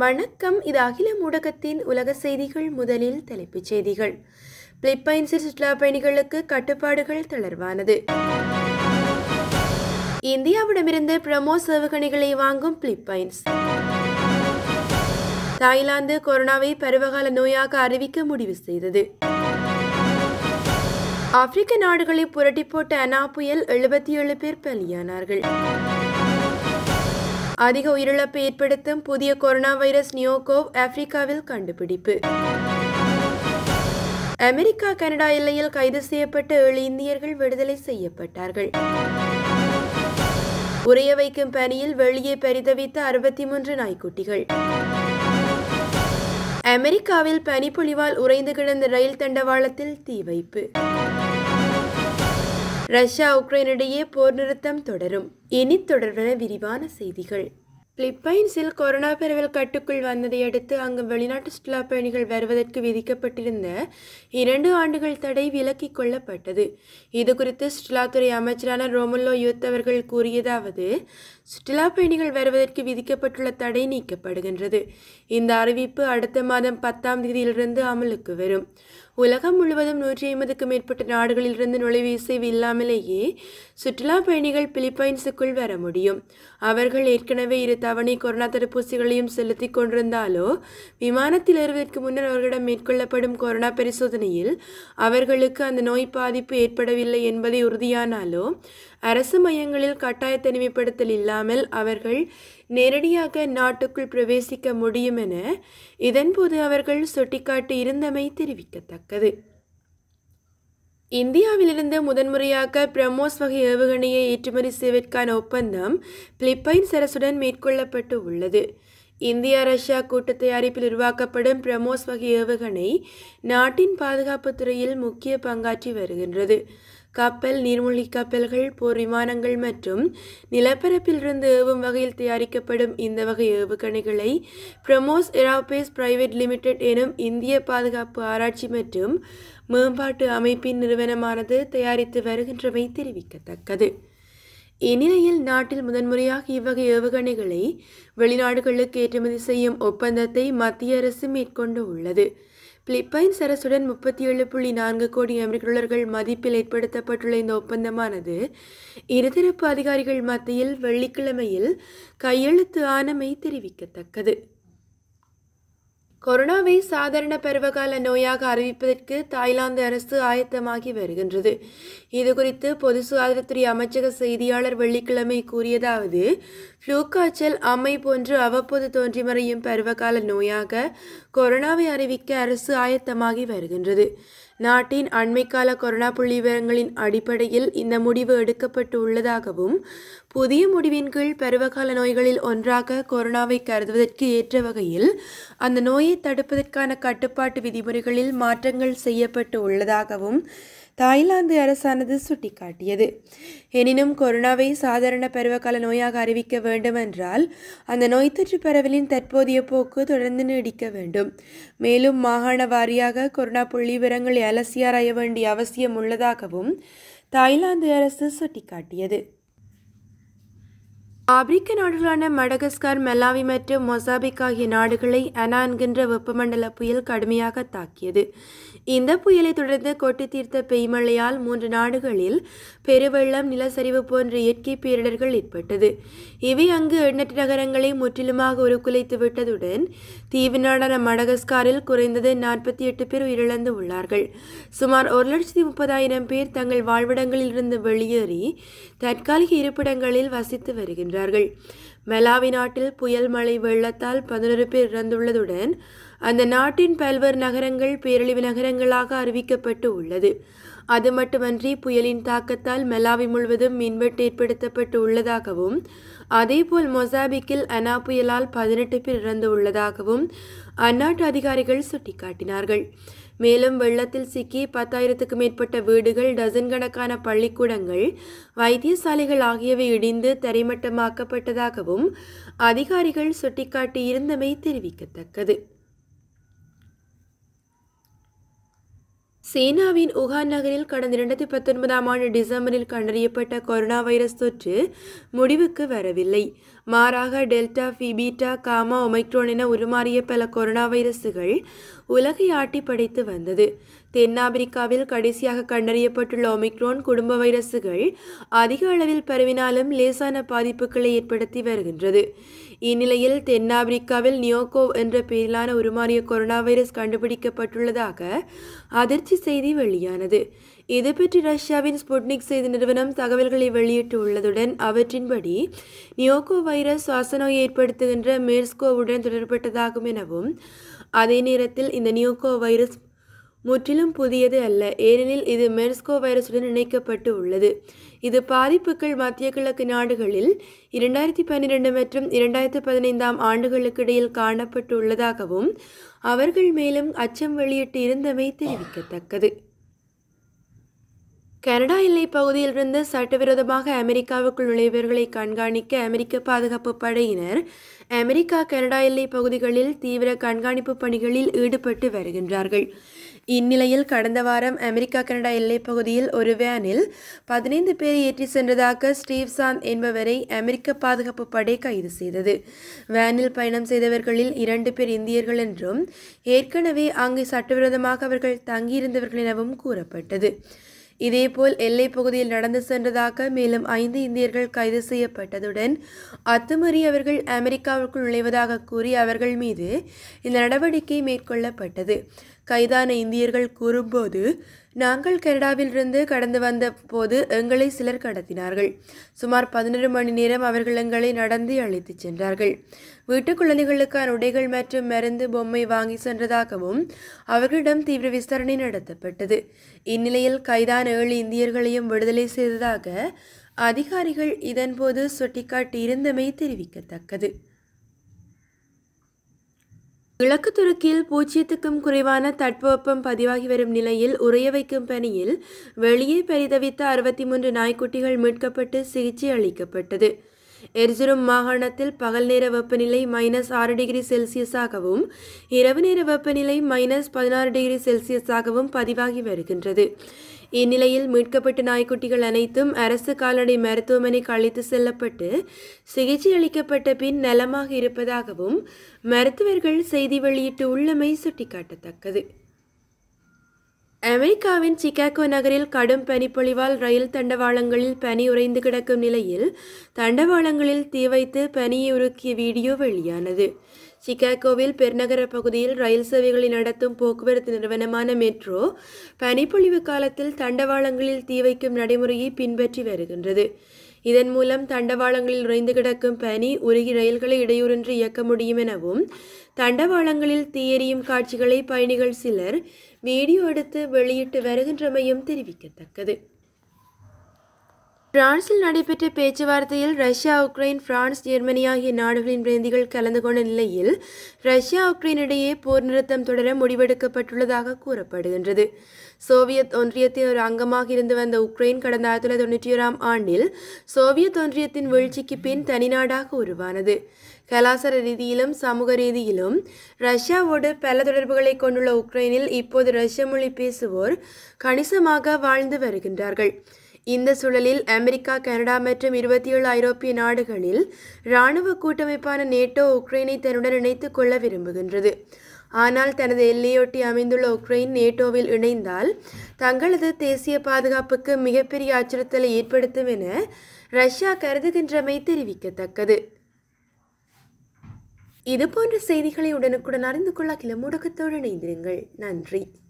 வணக்கம் இது அகில ஊடகத்தின் உலக செய்திகள் முதலில் தலைப்புச் செய்திகள் பிலிப்பைன்ஸில் சுற்றுலா பயணிகளுக்கு கட்டுப்பாடுகள் தளர்வானது இந்தியாவிடமிருந்து பிரமோஸ் ஏவுகணைகளை வாங்கும் பிலிப்பைன்ஸ் தாய்லாந்து கொரோனாவை பருவகால நோயாக அறிவிக்க முடிவு செய்தது ஆப்பிரிக்க நாடுகளை புரட்டி போட்ட அனா புயல் எழுபத்தி ஏழு பேர் பலியானார்கள் அதிக உயிரிழப்பை ஏற்படுத்தும் புதிய கொரோனா வைரஸ் நியோகோவ் ஆப்பிரிக்காவில் கண்டுபிடிப்பு அமெரிக்கா கனடா எல்லையில் கைது செய்யப்பட்ட ஏழு இந்தியர்கள் விடுதலை செய்யப்பட்டார்கள் உறைய வைக்கும் பணியில் வெளியே பரிதவித்த அறுபத்தி மூன்று நாய்க்குட்டிகள் அமெரிக்காவில் பனிப்பொழிவால் உறைந்து கிடந்த ரயில் தண்டவாளத்தில் தீ வைப்பு ரஷ்யா உக்ரைன் இடையே போர் நிறுத்தம் தொடரும் இனி தொடர்பான விரிவான செய்திகள் பிலிப்பைன்ஸில் கொரோனா பரவல் கட்டுக்குள் வந்ததை அடுத்து அங்கு வெளிநாட்டு சுற்றுலா பயணிகள் வருவதற்கு விதிக்கப்பட்டிருந்த இரண்டு ஆண்டுகள் தடை விலக்கிக் கொள்ளப்பட்டது இது குறித்து சுற்றுலாத்துறை அமைச்சரான ரோமுல்லோ யுத் அவர்கள் கூறியதாவது சுற்றுலா பயணிகள் வருவதற்கு விதிக்கப்பட்டுள்ள தடை நீக்கப்படுகின்றது இந்த அறிவிப்பு அடுத்த மாதம் பத்தாம் தேதியிலிருந்து அமலுக்கு வரும் உலகம் முழுவதும் நூற்றி ஐம்பதுக்கும் மேற்பட்ட நாடுகளிலிருந்து நுழைவு இசைவு இல்லாமலேயே சுற்றுலா பயணிகள் பிலிப்பைன்ஸுக்குள் வர முடியும் அவர்கள் ஏற்கனவே இரு தவணை கொரோனா தடுப்பூசிகளையும் செலுத்தி கொண்டிருந்தாலோ விமானத்தில் ஏறுவதற்கு முன்னர் அவர்களிடம் மேற்கொள்ளப்படும் கொரோனா பரிசோதனையில் அவர்களுக்கு அந்த நோய் பாதிப்பு ஏற்படவில்லை என்பதை உறுதியானாலோ அரசு மையங்களில் கட்டாய தனிமைப்படுத்தல் இல்லாமல் அவர்கள் நேரடியாக நாட்டுக்குள் பிரவேசிக்க முடியும் என இதன்போது அவர்கள் சுட்டிக்காட்டி இருந்தமை தெரிவிக்கத்தக்கது இந்தியாவிலிருந்து முதன்முறையாக பிரம்மோஸ் வகை ஏவுகணையை ஏற்றுமதி செய்வதற்கான ஒப்பந்தம் பிலிப்பைன்ஸ் அரசுடன் மேற்கொள்ளப்பட்டு உள்ளது இந்தியா ரஷ்யா கூட்டு தயாரிப்பில் உருவாக்கப்படும் பிரமோஸ் வகை ஏவுகணை நாட்டின் பாதுகாப்புத் துறையில் முக்கிய பங்காற்றி வருகின்றது கப்பல் நீர்மூழ்கி கப்பல்கள் போர் விமானங்கள் மற்றும் நிலப்பரப்பிலிருந்து ஏவும் வகையில் தயாரிக்கப்படும் இந்த வகை ஏவுகணைகளை பிரமோஸ் ஏரோபேஸ் பிரைவேட் லிமிடெட் எனும் இந்திய பாதுகாப்பு ஆராய்ச்சி மற்றும் மேம்பாட்டு அமைப்பின் நிறுவனமானது தயாரித்து வருகின்றமை தெரிவிக்கத்தக்கது இந்நிலையில் நாட்டில் முதன்முறையாக இவ்வகை ஏவுகணைகளை வெளிநாடுகளுக்கு ஏற்றுமதி செய்யும் ஒப்பந்தத்தை மத்திய அரசு மேற்கொண்டு உள்ளது பிலிப்பைன்ஸ் அரசுடன் முப்பத்தி ஏழு புள்ளி நான்கு கோடி அமெரிக்க டாலர்கள் மதிப்பில் ஏற்படுத்தப்பட்டுள்ள இந்த ஒப்பந்தமானது இருதரப்பு அதிகாரிகள் மத்தியில் வெள்ளிக்கிழமையில் கையெழுத்து ஆனமை தெரிவிக்கத்தக்கது கொரோனாவை சாதாரண பருவகால நோயாக அறிவிப்பதற்கு தாய்லாந்து அரசு ஆயத்தமாகி வருகின்றது இதுகுறித்து பொது சுகாதாரத்துறை அமைச்சக செய்தியாளர் வெள்ளிக்கிழமை கூறியதாவது ஃப்ளூ காய்ச்சல் அம்மை போன்று அவ்வப்போது தோன்றி மறையும் பருவகால நோயாக கொரோனாவை அறிவிக்க அரசு ஆயத்தமாகி வருகின்றது நாட்டின் அண்மைக்கால கொரோனா புள்ளி விவரங்களின் அடிப்படையில் இந்த முடிவு எடுக்கப்பட்டு உள்ளதாகவும் புதிய முடிவின் கீழ் பருவகால நோய்களில் ஒன்றாக கொரோனாவை கருதுவதற்கு ஏற்ற வகையில் அந்த நோயை தடுப்பதற்கான கட்டுப்பாட்டு விதிமுறைகளில் மாற்றங்கள் செய்யப்பட்டு உள்ளதாகவும் தாய்லாந்து அரசானது சுட்டிக்காட்டியது எனினும் கொரோனாவை சாதாரண பருவகால நோயாக அறிவிக்க வேண்டுமென்றால் அந்த நோய் தொற்று பரவலின் தற்போதைய போக்கு தொடர்ந்து நீடிக்க வேண்டும் மேலும் மாகாண வாரியாக கொரோனா புள்ளி விவரங்களை அலசியாராய வேண்டிய அவசியம் உள்ளதாகவும் தாய்லாந்து அரசு சுட்டிக்காட்டியது ஆப்பிரிக்க நாடுகளான மடகஸ்கார் மெலாவி மற்றும் மொசாபிக் ஆகிய நாடுகளை அனா என்கின்ற வெப்பமண்டல புயல் கடுமையாக தாக்கியது இந்த புயலை தொடர்ந்து கொட்டி தீர்த்த பெய்மழையால் மூன்று நாடுகளில் பெருவெள்ளம் நிலச்சரிவு போன்ற இயற்கை பேரிடர்கள் ஏற்பட்டது இவை அங்கு எண்ணற்ற நகரங்களை முற்றிலுமாக உருக்குலைத்து விட்டதுடன் தீவு நாடான மடகஸ்காரில் குறைந்தது நாற்பத்தி எட்டு பேர் உயிரிழந்து உள்ளார்கள் சுமார் ஒரு லட்சத்தி முப்பதாயிரம் பேர் தங்கள் வாழ்விடங்களில் இருந்து வெளியேறி தற்காலிக இருப்பிடங்களில் வசித்து வருகின்றார்கள் மெலாவி நாட்டில் புயல் மழை வெள்ளத்தால் பதினொரு பேர் இறந்துள்ளதுடன் அந்த நாட்டின் பல்வேறு நகரங்கள் பேரழிவு நகரங்களாக அறிவிக்கப்பட்டு உள்ளது அது மட்டுமன்றி புயலின் தாக்கத்தால் மெலாவி முழுவதும் மின்வெட்டு ஏற்படுத்தப்பட்டு உள்ளதாகவும் அதேபோல் மொசாபிக்கில் அனா புயலால் பதினெட்டு பேர் இறந்து உள்ளதாகவும் அந்நாட்டு அதிகாரிகள் சுட்டிக்காட்டினார்கள் மேலும் வெள்ளத்தில் சிக்கி பத்தாயிரத்துக்கும் மேற்பட்ட வீடுகள் டசன் கணக்கான பள்ளிக்கூடங்கள் வைத்தியசாலைகள் ஆகியவை இடிந்து தரைமட்டமாக்கப்பட்டதாகவும் அதிகாரிகள் சுட்டிக்காட்டி இருந்தமை தெரிவிக்கத்தக்கது சீனாவின் உகான் நகரில் கடந்த இரண்டாயிரத்தி பத்தொன்பதாம் ஆண்டு டிசம்பரில் கண்டறியப்பட்ட கொரோனா வைரஸ் தொற்று முடிவுக்கு வரவில்லை மாறாக டெல்டா பீட்டா காமா ஒமைக்ரோன் என உருமாறிய பல கொரோனா வைரசுகள் உலகை ஆட்டி படைத்து வந்தது தென்னாப்பிரிக்காவில் கடைசியாக கண்டறியப்பட்டுள்ள ஒமிக்ரோன் குடும்ப வைரசுகள் அதிக அளவில் பரவினாலும் லேசான பாதிப்புகளை ஏற்படுத்தி வருகின்றது இந்நிலையில் தென்னாப்பிரிக்காவில் நியோகோவ் என்ற பெயரிலான உருமாறிய கொரோனா வைரஸ் கண்டுபிடிக்கப்பட்டுள்ளதாக அதிர்ச்சி செய்தி வெளியானது இது பற்றி ரஷ்யாவின் ஸ்புட்னிக் செய்தி நிறுவனம் தகவல்களை வெளியிட்டு உள்ளதுடன் அவற்றின்படி நியோகோ வைரஸ் சுவாசநோயை ஏற்படுத்துகின்ற மேர்ஸ்கோவுடன் தொடர்பட்டதாகும் எனவும் அதே நேரத்தில் இந்த நியோகோ வைரஸ் முற்றிலும் புதியது அல்ல ஏனெனில் இது மெர்ஸ்கோ வைரசுடன் இணைக்கப்பட்டு உள்ளது இது பாதிப்புகள் மத்திய கிழக்கு நாடுகளில் இரண்டாயிரத்தி பன்னிரெண்டு மற்றும் இரண்டாயிரத்தி பதினைந்தாம் ஆண்டுகளுக்கு இடையில் காணப்பட்டு உள்ளதாகவும் அவர்கள் மேலும் அச்சம் வெளியிட்டு இருந்தமை தெரிவிக்கத்தக்கது கனடா எல்லை பகுதியிலிருந்து சட்டவிரோதமாக அமெரிக்காவுக்குள் நுழைவர்களை கண்காணிக்க அமெரிக்க பாதுகாப்பு படையினர் அமெரிக்கா கனடா எல்லை பகுதிகளில் தீவிர கண்காணிப்பு பணிகளில் ஈடுபட்டு வருகின்றார்கள் இந்நிலையில் கடந்த வாரம் அமெரிக்கா கனடா எல்லைப் பகுதியில் ஒரு வேனில் பதினைந்து பேரை ஏற்றி சென்றதாக ஸ்டீவ் சாந்த் என்பவரை அமெரிக்க பாதுகாப்பு படை கைது செய்தது வேனில் பயணம் செய்தவர்களில் இரண்டு பேர் இந்தியர்கள் என்றும் ஏற்கனவே அங்கு சட்டவிரோதமாக அவர்கள் தங்கியிருந்தவர்கள் எனவும் கூறப்பட்டது இதேபோல் எல்லைப் பகுதியில் நடந்து சென்றதாக மேலும் ஐந்து இந்தியர்கள் கைது செய்யப்பட்டதுடன் அத்துமீறி அவர்கள் அமெரிக்காவிற்குள் நுழைவதாக கூறி அவர்கள் மீது இந்த நடவடிக்கை மேற்கொள்ளப்பட்டது கைதான இந்தியர்கள் கூறும்போது நாங்கள் கனடாவிலிருந்து கடந்து வந்த போது எங்களை சிலர் கடத்தினார்கள் சுமார் பதினொரு மணி நேரம் அவர்கள் எங்களை நடந்து அழைத்துச் சென்றார்கள் வீட்டுக் குழந்தைகளுக்கான உடைகள் மற்றும் மருந்து பொம்மை வாங்கி சென்றதாகவும் அவர்களிடம் தீவிர விசாரணை நடத்தப்பட்டது இந்நிலையில் கைதான ஏழு இந்தியர்களையும் விடுதலை செய்ததாக அதிகாரிகள் இதன்போது சுட்டிக்காட்டியிருந்தமை தெரிவிக்கத்தக்கது கிழக்கு துருக்கியில் பூஜ்ஜியத்துக்கும் குறைவான தட்பவெப்பம் பதிவாகி வரும் நிலையில் உறைய வைக்கும் பணியில் வெளியே பரிதவித்த அறுபத்தி மூன்று நாய்க்குட்டிகள் மீட்கப்பட்டு சிகிச்சை அளிக்கப்பட்டது எர்சுரும் மாகாணத்தில் பகல் நேர வெப்பநிலை மைனஸ் ஆறு டிகிரி செல்சியஸாகவும் இரவு நேர வெப்பநிலை மைனஸ் பதினாறு டிகிரி செல்சியஸாகவும் பதிவாகி வருகின்றது இந்நிலையில் மீட்கப்பட்ட நாய்க்குட்டிகள் அனைத்தும் அரசு கால்நடை மருத்துவமனைக்கு அழைத்து செல்லப்பட்டு சிகிச்சை அளிக்கப்பட்ட பின் நலமாக இருப்பதாகவும் மருத்துவர்கள் செய்தி வெளியிட்டு உள்ளமை சுட்டிக்காட்டத்தக்கது அமெரிக்காவின் சிகாகோ நகரில் கடும் பனிப்பொழிவால் ரயில் தண்டவாளங்களில் பனி உறைந்து கிடக்கும் நிலையில் தண்டவாளங்களில் தீ வைத்து பனியை உருக்கிய வீடியோ வெளியானது சிகாகோவில் பெருநகர பகுதியில் ரயில் சேவைகளை நடத்தும் போக்குவரத்து நிறுவனமான மெட்ரோ பனிப்பொழிவு காலத்தில் தண்டவாளங்களில் தீ வைக்கும் நடைமுறையை பின்பற்றி வருகின்றது இதன் மூலம் தண்டவாளங்களில் உறைந்து கிடக்கும் பனி உருகி ரயில்களை இடையூறின்றி இயக்க முடியும் எனவும் தண்டவாளங்களில் தீயெறியும் காட்சிகளை பயணிகள் சிலர் வீடியோ எடுத்து வெளியிட்டு வருகின்றமையும் தெரிவிக்கத்தக்கது பிரான்சில் நடைபெற்ற பேச்சுவார்த்தையில் ரஷ்யா உக்ரைன் பிரான்ஸ் ஜெர்மனி ஆகிய நாடுகளின் பிரதிநிதிகள் கலந்து கொண்ட நிலையில் ரஷ்யா உக்ரைன் இடையே போர் நிறுத்தம் தொடர முடிவெடுக்கப்பட்டுள்ளதாக கூறப்படுகின்றது சோவியத் ஒன்றியத்தின் ஒரு அங்கமாக இருந்து வந்த உக்ரைன் கடந்த ஆயிரத்தி தொள்ளாயிரத்தி தொண்ணூற்றி ஓராம் ஆண்டில் சோவியத் ஒன்றியத்தின் வீழ்ச்சிக்கு பின் தனிநாடாக உருவானது கலாச்சார ரீதியிலும் சமூக ரீதியிலும் ரஷ்யாவோடு பல தொடர்புகளை கொண்டுள்ள உக்ரைனில் இப்போது ரஷ்ய மொழி பேசுவோர் கணிசமாக வாழ்ந்து வருகின்றார்கள் இந்த சூழலில் அமெரிக்கா கனடா மற்றும் இருபத்தி ஏழு ஐரோப்பிய நாடுகளில் இராணுவ கூட்டமைப்பான நேட்டோ உக்ரைனை தன்னுடன் இணைத்துக் கொள்ள விரும்புகின்றது ஆனால் தனது எல்லையொட்டி அமைந்துள்ள உக்ரைன் நேட்டோவில் இணைந்தால் தங்களது தேசிய பாதுகாப்புக்கு மிகப்பெரிய அச்சுறுத்தலை ஏற்படுத்தும் என ரஷ்யா கருதுகின்றமை தெரிவிக்கத்தக்கது இதுபோன்ற செய்திகளை உடனுக்குடன் அறிந்து கொள்ள கிளமுடக்கத்தோடு இணைந்திருங்கள் நன்றி